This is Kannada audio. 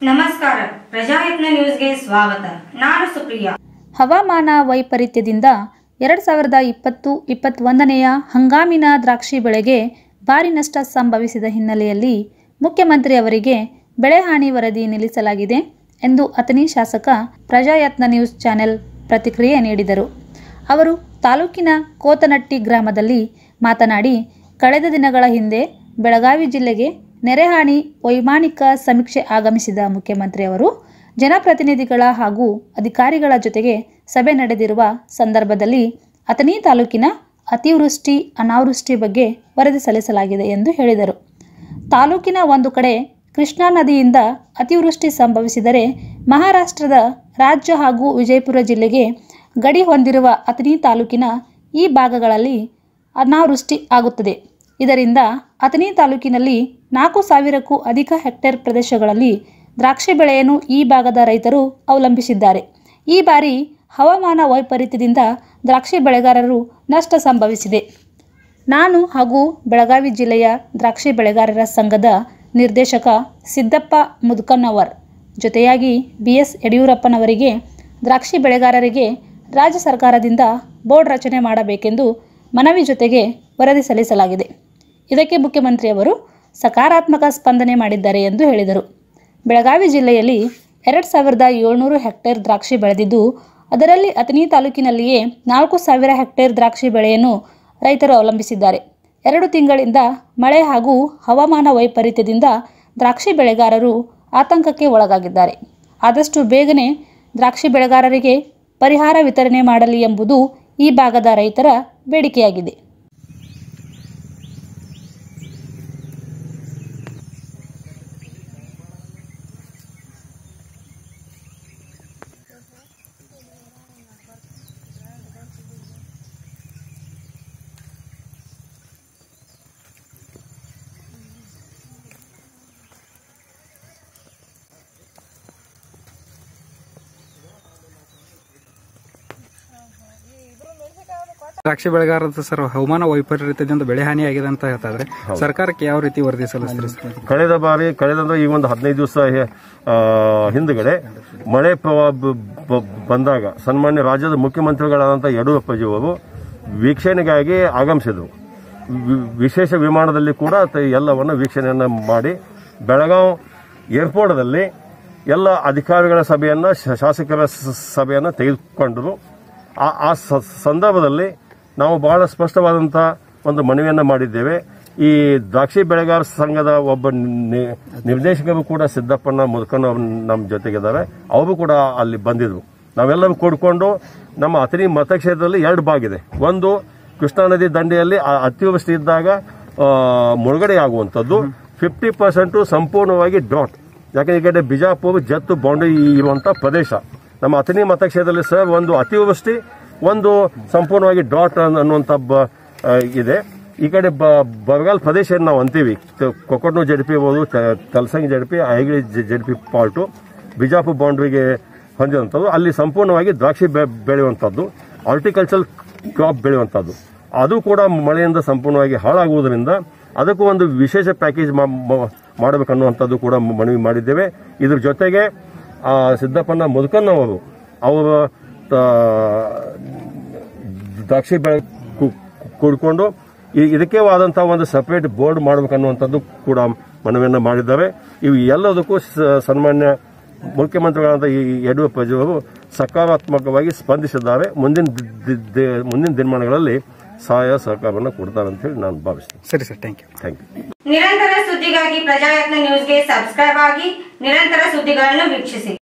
ನಮಸ್ಕಾರ ಪ್ರಜಾಯತ್ನ ನ್ಯೂಸ್ಗೆ ಸ್ವಾಗತ ನಾನು ಸುಪ್ರಿಯಾ ಹವಾಮಾನ ವೈಪರೀತ್ಯದಿಂದ ಎರಡು ಸಾವಿರದ ಇಪ್ಪತ್ತು ಇಪ್ಪತ್ತೊಂದನೆಯ ಹಂಗಾಮಿನ ದ್ರಾಕ್ಷಿ ಬೆಳೆಗೆ ಭಾರಿ ನಷ್ಟ ಸಂಭವಿಸಿದ ಹಿನ್ನೆಲೆಯಲ್ಲಿ ಮುಖ್ಯಮಂತ್ರಿ ಅವರಿಗೆ ಬೆಳೆ ಹಾನಿ ವರದಿ ನಿಲ್ಲಿಸಲಾಗಿದೆ ಎಂದು ಅಥಣಿ ಶಾಸಕ ಪ್ರಜಾಯತ್ನ ನ್ಯೂಸ್ ಚಾನೆಲ್ ಪ್ರತಿಕ್ರಿಯೆ ನೀಡಿದರು ಅವರು ತಾಲೂಕಿನ ಕೋತನಟ್ಟಿ ಗ್ರಾಮದಲ್ಲಿ ಮಾತನಾಡಿ ಕಳೆದ ದಿನಗಳ ಹಿಂದೆ ಬೆಳಗಾವಿ ಜಿಲ್ಲೆಗೆ ನೆರೆಹಾನಿ ವೈಮಾನಿಕ ಸಮೀಕ್ಷೆ ಆಗಮಿಸಿದ ಮುಖ್ಯಮಂತ್ರಿ ಅವರು ಜನಪ್ರತಿನಿಧಿಗಳ ಹಾಗೂ ಅಧಿಕಾರಿಗಳ ಜೊತೆಗೆ ಸಭೆ ನಡೆದಿರುವ ಸಂದರ್ಭದಲ್ಲಿ ಅಥಣಿ ತಾಲೂಕಿನ ಅತಿವೃಷ್ಟಿ ಅನಾವೃಷ್ಟಿ ಬಗ್ಗೆ ವರದಿ ಸಲ್ಲಿಸಲಾಗಿದೆ ಎಂದು ಹೇಳಿದರು ತಾಲೂಕಿನ ಒಂದು ಕಡೆ ಕೃಷ್ಣಾ ನದಿಯಿಂದ ಅತಿವೃಷ್ಟಿ ಸಂಭವಿಸಿದರೆ ಮಹಾರಾಷ್ಟ್ರದ ರಾಜ್ಯ ಹಾಗೂ ವಿಜಯಪುರ ಜಿಲ್ಲೆಗೆ ಗಡಿ ಹೊಂದಿರುವ ಅಥಣಿ ತಾಲೂಕಿನ ಈ ಭಾಗಗಳಲ್ಲಿ ಅನಾವೃಷ್ಟಿ ಆಗುತ್ತದೆ ಇದರಿಂದ ಅಥಣಿ ತಾಲೂಕಿನಲ್ಲಿ ನಾಲ್ಕು ಸಾವಿರಕ್ಕೂ ಅಧಿಕ ಹೆಕ್ಟೇರ್ ಪ್ರದೇಶಗಳಲ್ಲಿ ದ್ರಾಕ್ಷಿ ಬೆಳೆಯನ್ನು ಈ ಭಾಗದ ರೈತರು ಅವಲಂಬಿಸಿದ್ದಾರೆ ಈ ಬಾರಿ ಹವಾಮಾನ ವೈಪರೀತ್ಯದಿಂದ ದ್ರಾಕ್ಷಿ ಬೆಳೆಗಾರರು ನಷ್ಟ ಸಂಭವಿಸಿದೆ ನಾನು ಹಾಗೂ ಬೆಳಗಾವಿ ಜಿಲ್ಲೆಯ ದ್ರಾಕ್ಷಿ ಬೆಳೆಗಾರರ ಸಂಘದ ನಿರ್ದೇಶಕ ಸಿದ್ದಪ್ಪ ಮುದ್ಕನ್ನವರ್ ಜೊತೆಯಾಗಿ ಬಿ ಎಸ್ ಯಡಿಯೂರಪ್ಪನವರಿಗೆ ದ್ರಾಕ್ಷಿ ಬೆಳೆಗಾರರಿಗೆ ರಾಜ್ಯ ಸರ್ಕಾರದಿಂದ ಬೋರ್ಡ್ ರಚನೆ ಮಾಡಬೇಕೆಂದು ಮನವಿ ಜೊತೆಗೆ ವರದಿ ಸಲ್ಲಿಸಲಾಗಿದೆ ಇದಕ್ಕೆ ಮುಖ್ಯಮಂತ್ರಿಯವರು ಸಕಾರಾತ್ಮಕ ಸ್ಪಂದನೆ ಮಾಡಿದ್ದಾರೆ ಎಂದು ಹೇಳಿದರು ಬೆಳಗಾವಿ ಜಿಲ್ಲೆಯಲ್ಲಿ ಎರಡು ಸಾವಿರದ ಏಳ್ನೂರು ಹೆಕ್ಟೇರ್ ದ್ರಾಕ್ಷಿ ಬೆಳೆದಿದ್ದು ಅದರಲ್ಲಿ ಅಥಣಿ ತಾಲೂಕಿನಲ್ಲಿಯೇ ನಾಲ್ಕು ಸಾವಿರ ಹೆಕ್ಟೇರ್ ದ್ರಾಕ್ಷಿ ಬೆಳೆಯನ್ನು ರೈತರು ಅವಲಂಬಿಸಿದ್ದಾರೆ ಎರಡು ತಿಂಗಳಿಂದ ಮಳೆ ಹಾಗೂ ಹವಾಮಾನ ವೈಪರೀತ್ಯದಿಂದ ದ್ರಾಕ್ಷಿ ಬೆಳೆಗಾರರು ಆತಂಕಕ್ಕೆ ಒಳಗಾಗಿದ್ದಾರೆ ಆದಷ್ಟು ಬೇಗನೆ ದ್ರಾಕ್ಷಿ ಬೆಳೆಗಾರರಿಗೆ ಪರಿಹಾರ ವಿತರಣೆ ಮಾಡಲಿ ಎಂಬುದು ಈ ಭಾಗದ ರೈತರ ಬೇಡಿಕೆಯಾಗಿದೆ ದ್ರಾಕ್ಷಿ ಬೆಳೆಗಾರರ ಸರ್ ಹವಾಮಾನ ವೈಪರೀತ್ಯದಿಂದ ಬೆಳೆ ಹಾನಿ ಆಗಿದೆ ಅಂತ ಹೇಳ್ತಾ ಇದ್ರೆ ಸರ್ಕಾರಕ್ಕೆ ಯಾವ ರೀತಿ ವರದಿ ಸಲ್ಲಿಸ್ತೀರಿ ಸರ್ ಕಳೆದ ಬಾರಿ ಕಳೆದಂದ್ರೆ ಈಗ ಒಂದು ಹದಿನೈದು ದಿವಸ ಹಿಂದುಗಡೆ ಮಳೆ ಪ್ರವಾಹ ಬ- ಬ- ಬಂದಾಗ ಸನ್ಮಾನ್ಯ ರಾಜ್ಯದ ಮುಖ್ಯಮಂತ್ರಿಗಳಾದಂಥ ಯಡಿಯೂರಪ್ಪಾಜಿ ಅವರು ವೀಕ್ಷಣೆಗಾಗಿ ಆಗಮಿಸಿದರು ವಿ- ವಿಶೇಷ ವಿಮಾನದಲ್ಲಿ ಕೂಡ ತ- ಎಲ್ಲವನ್ನು ವೀಕ್ಷಣೆಯನ್ನು ಮಾಡಿ ಬೆಳಗಾವ್ ಏರ್ಪೋರ್ಟ್ದಲ್ಲಿ ಎಲ್ಲ ಅಧಿಕಾರಿಗಳ ಸಭೆಯನ್ನು ಶ- ಶಾಸಕರ ಸ- ಸಭೆಯನ್ನು ತೆಗೆದುಕೊಂಡರು ಆ ಆ ಸ- ಸಂದರ್ಭದಲ್ಲಿ ನಾವು ಬಹಳ ಸ್ಪಷ್ಟವಾದಂಥ ಒಂದು ಮನವಿಯನ್ನು ಮಾಡಿದ್ದೇವೆ ಈ ದ್ರಾಕ್ಷಿ ಬೆಳೆಗಾರ ಸಂಘದ ಒಬ್ಬ ನಿ- ನಿರ್ದೇಶಕರು ಕೂಡ ಸಿದ್ದಪ್ಪನ ಮುದುಕಣ್ಣ ನಮ್ಮ ಜೊತೆಗಿದ್ದಾರೆ ಅವರು ಕೂಡ ಅಲ್ಲಿ ಬಂದಿದ್ರು ನಾವೆಲ್ಲರೂ ಕೂಡ್ಕೊಂಡು ನಮ್ಮ ಅಥಣಿ ಮತಕ್ಷೇತ್ರದಲ್ಲಿ ಎರಡು ಭಾಗಿದೆ ಒಂದು ಕೃಷ್ಣಾ ನದಿ ದಂಡೆಯಲ್ಲಿ ಆ ಅತಿವೃಷ್ಟಿ ಇದ್ದಾಗ ಆ, ಮುಳುಗಡೆ ಆಗುವಂಥದ್ದು ಫಿಫ್ಟಿ ಪರ್ಸೆಂಟು ಸಂಪೂರ್ಣವಾಗಿ ಡ್ರಾಟ್ ಯಾಕಂದ್ರೆ ಈ ಕಡೆ ಬಿಜಾಪುರ ಜತ್ತು ಬೌಂಡರಿ ಇರುವಂಥ ಪ್ರದೇಶ ನಮ್ಮ ಅಥಣಿ ಮತಕ್ಷೇತ್ರದಲ್ಲಿ ಸರ್ ಒಂದು ಅತಿವೃಷ್ಟಿ ಒಂದು ಸಂಪೂರ್ಣವಾಗಿ ಡಾಟ್ ಅನ್ನುವಂಥ ಬ- ಆ, ಇದೆ ಈ ಕಡೆ ಬ ಬರಗಾಲ ಪ್ರದೇಶ ಏನ್ ನಾವು ಅಂತೀವಿ ಕ- ಕೊಕ್ಕಟ್ನೂರು ಜಡಿಪಿ ಇರ್ಬೋದು ಕ- ಕಲ್ಸಂಗಿ ಜಡಿಪಿ ಐಗಿಳಿ ಜಡಿಪಿ ಪಾಲ್ಟು ಬಿಜಾಪುರ ಬೌಂಡ್ರಿಗೆ ಹೊಂದಿರುವಂಥದ್ದು ಅಲ್ಲಿ ಸಂಪೂರ್ಣವಾಗಿ ದ್ರಾಕ್ಷಿ ಬೆ- ಬೆಳೆಯುವಂಥದ್ದು ಹಾರ್ಟಿಕಲ್ಚರ್ ಕ್ರಾಪ್ ಬೆಳೆಯುವಂಥದ್ದು ಅದು ಕೂಡ ಮಳೆಯಿಂದ ಸಂಪೂರ್ಣವಾಗಿ ಹಾಳಾಗುವುದರಿಂದ ಅದಕ್ಕೂ ಒಂದು ವಿಶೇಷ ಪ್ಯಾಕೇಜ್ ಮಾಡಬೇಕನ್ನುವಂಥದ್ದು ಕೂಡ ಮನವಿ ಮಾಡಿದ್ದೇವೆ ಇದ್ರ ಜೊತೆಗೆ ಆ, ಸಿದ್ದಪ್ಪನ ಮುದುಕನ್ನವರು ಅವರ ಆ, ದ್ರಾಕ್ಷಿ ಬೆಳೆ ಕು- ಕೂಡ್ಕೊಂಡು ಈ- ಇದಕ್ಕೆ ಆದಂತಹ ಒಂದು ಸಪರೇಟ್ ಬೋರ್ಡ್ ಮಾಡಬೇಕನ್ನುವಂಥದ್ದು ಕೂಡ ಮನವಿಯನ್ನು ಮಾಡಿದ್ದಾರೆ ಇವು ಎಲ್ಲದಕ್ಕೂ ಸ- ಸನ್ಮಾನ್ಯ ಮುಖ್ಯಮಂತ್ರಿಗಳಾದ ಈ ಯಡಿಯೂರಪ್ಪಾಜಿ ಅವರು ಸಕಾರಾತ್ಮಕವಾಗಿ ಸ್ಪಂದಿಸಿದ್ದಾರೆ ಮುಂದಿನ ದಿ- ದಿ- ದಿ- ಮುಂದಿನ ದಿನಮಾನಗಳಲ್ಲಿ ಸಹಾಯ ಸಹಕಾರವನ್ನು ಕೊಡ್ತಾರೆ ಅಂತ ಹೇಳಿ ನಾನು ಭಾವಿಸ್ತೇನೆ ಸರಿ sir thank you thank you ನಿರಂತರ ಸುದ್ದಿಗಾಗಿ ಪ್ರಜಾಯತ್ನ ನ್ಯೂಸ್ಗೆ ಸಬ್ಸ್ಕ್ರೈಬ್ ಆಗಿ ನಿರಂತರ ಸುದ್ದಿಗಳನ್ನು ವೀಕ್ಷಿಸಿ